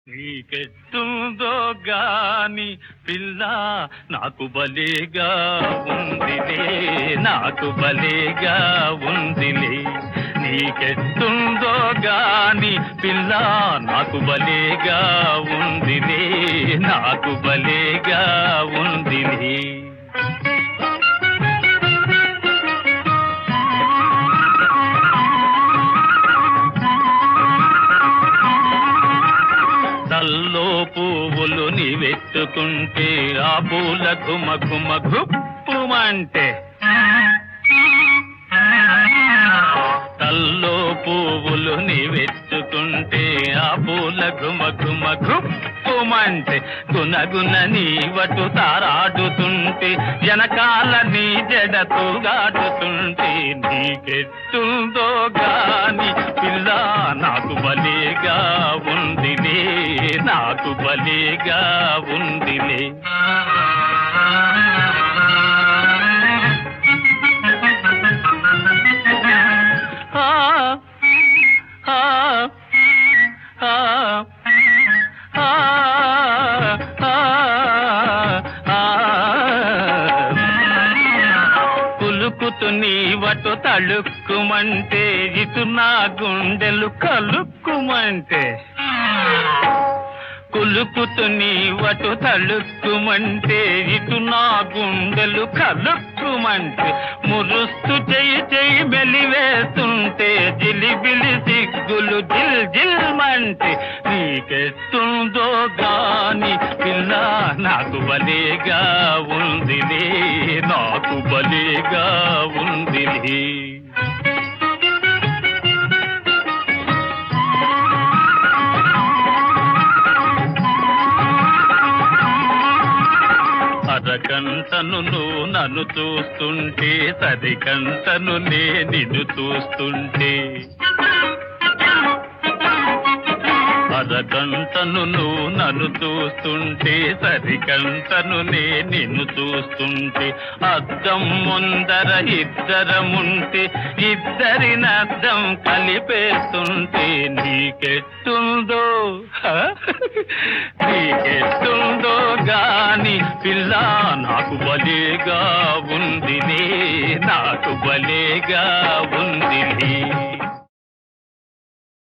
నీకెట్టుందో గాని పిల్ల నాకు బలేగా ఉందిలే నాకు బలేగా ఉందిలే నీకెట్టుందో గాని పిల్ల నాకు బలేగా ఉందిలే నాకు బలేగా ఉందిలే తల్లో పువ్వులు నీవెత్తుకుంటే ఆ పూల గుమ గుమ గుప్పుమంటే తల్లో పువ్వులు నీవెత్తుకుంటే ఆ పూల గుమ గుమ గుప్పుమంటే గునగున నీవటు తారాడుతుంటే వెనకాల నీ జడతో గాడుతుంటే నీకెట్టుందో గాని పిల్ల నాకు బలేగా ఉందిలే నాకు బలేగా ఉందిలే ఆ ఆ ఆ ఆ ఆ కులుకుతు నీవటు తళుక్కుమంటే ఇటు నా గుండెలు కలుక్కుమంటే కులుకుతు నీవటు తళుక్కుమంటే ఇటు నా గుండెలు కలుక్కుమంటే మురుస్తు చెయ్యి చెయ్యి మెలివేస్తుంటే జిలిబిలి సిగ్గులు జిల్ జిల్మంటే నీకెత్తుందో గాని పిల్ల నాకు బలేగా ఉందిలే నాకు బలేగా ఉందిలే అరకంటను నువ్వు నన్ను చూస్తుంటే సరికంటను నే నిన్ను చూస్తుంటే అరకంటను నువ్వు నన్ను చూస్తుంటే సరికంటను నే నిన్ను చూస్తుంటే అద్దం ముందర ఇద్దరముంటే ఇద్దరిని అద్దం కలిపేస్తుంటే నీకెట్టుందో హ? నీకెట్టుందో గాని పిల్ల నాకు బలేగా ఉందిలే నాకు బలేగా ఉంది